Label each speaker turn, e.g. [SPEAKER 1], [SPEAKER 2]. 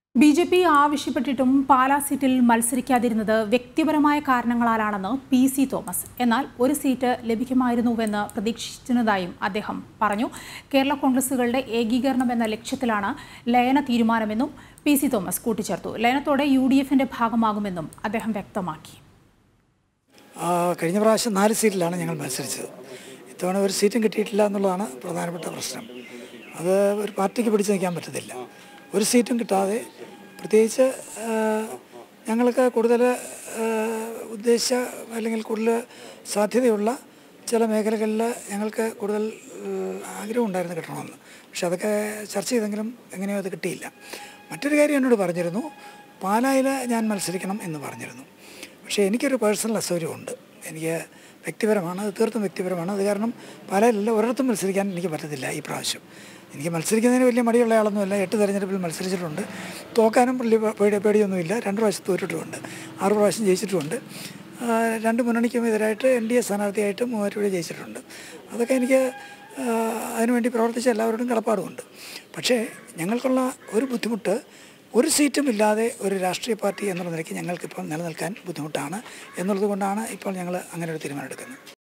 [SPEAKER 1] B J P ആവശ്യപ്പെട്ടിട്ടും പാലാ സീറ്റിൽ മത്സരിക്കാതിരുന്നത് വ്യക്തിപരമായ കാരണങ്ങളാലാണെന്ന് പി സി തോമസ് എന്നാൽ ഒരു സീറ്റ് ലഭിക്കുമായിരുന്നുവെന്ന് പ്രതീക്ഷിച്ചിരുന്നതായും അദ്ദേഹം പറഞ്ഞു കേരള കോൺഗ്രസുകളുടെ ഏകീകരണം എന്ന ലക്ഷ്യത്തിലാണ് ലയന തീരുമാനമെന്നും പി സി തോമസ് കൂട്ടിച്ചേർത്തു ലയനത്തോടെ യു ഡി എഫിന്റെ ഭാഗമാകുമെന്നും അദ്ദേഹം വ്യക്തമാക്കി
[SPEAKER 2] ആ, കഴിഞ്ഞ പ്രാവശ്യം നാല് സീറ്റിലാണ് ഞങ്ങൾ മത്സരിച്ചത് ഇത്തവണ ഒരു സീറ്റും കിട്ടിയിട്ടില്ല എന്നുള്ളതാണ് പ്രധാനപ്പെട്ട പ്രശ്നം അത് ഒരു പാർട്ടിക്ക് പിടിച്ചു നിൽക്കാൻ പറ്റത്തില്ല ഒരു സീറ്റും കിട്ടാതെ പ്രത്യേകിച്ച് ആ, ഞങ്ങൾക്ക് കൂടുതൽ ആ, ഉദ്ദേശിച്ച അല്ലെങ്കിൽ കൂടുതൽ സാധ്യതയുള്ള ചില മേഖലകളിൽ ഞങ്ങൾക്ക് കൂടുതൽ ഏഹ്, ആഗ്രഹം ഉണ്ടായിരുന്നു കിട്ടണമെന്ന് പക്ഷെ അതൊക്കെ ചർച്ച ചെയ്തെങ്കിലും എങ്ങനെയോ അത് കിട്ടിയില്ല മറ്റൊരു കാര്യം എന്നോട് പറഞ്ഞിരുന്നു പാലായിൽ ഞാൻ മത്സരിക്കണം എന്ന് പറഞ്ഞിരുന്നു പക്ഷേ എനിക്കൊരു പേഴ്സണൽ അസൗകര്യമുണ്ട് എനിക്ക് വ്യക്തിപരമാണ് അത് തീർത്തും വ്യക്തിപരമാണ് അത് കാരണം പാലായിലല്ല ഒരിടത്തും മത്സരിക്കാൻ എനിക്ക് പറ്റത്തില്ല ഈ പ്രാവശ്യം എനിക്ക് മത്സരിക്കുന്നതിന് വലിയ മടിയുള്ള ആളൊന്നുമല്ല എട്ട് തെരഞ്ഞെടുപ്പിൽ മത്സരിച്ചിട്ടുണ്ട് തോക്കാനും വലിയ പേടി പേടിയൊന്നുമില്ല രണ്ട് പ്രാവശ്യം തോറ്റിട്ടുമുണ്ട് ആറ് പ്രാവശ്യം ജയിച്ചിട്ടുമുണ്ട് ആ, രണ്ട് മുന്നണിക്കും എതിരായിട്ട് എൻ ഡി എ സ്ഥാനാർത്ഥിയായിട്ട് മൂവാറ്റുപുഴ ജയിച്ചിട്ടുണ്ട് അതൊക്കെ എനിക്ക് ആ, അതിനുവേണ്ടി പ്രവർത്തിച്ച എല്ലാവരോടും കടപ്പാടുമുണ്ട് പക്ഷേ ഞങ്ങൾക്കുള്ള ഒരു ബുദ്ധിമുട്ട് ഒരു സീറ്റും ഇല്ലാതെ ഒരു രാഷ്ട്രീയ പാർട്ടി എന്നുള്ള നിലയ്ക്ക് ഞങ്ങൾക്കിപ്പോൾ നിലനിൽക്കാൻ ബുദ്ധിമുട്ടാണ് എന്നുള്ളത് കൊണ്ടാണ് ഇപ്പോൾ ഞങ്ങൾ അങ്ങനെ ഒരു തീരുമാനം എടുക്കുന്നത്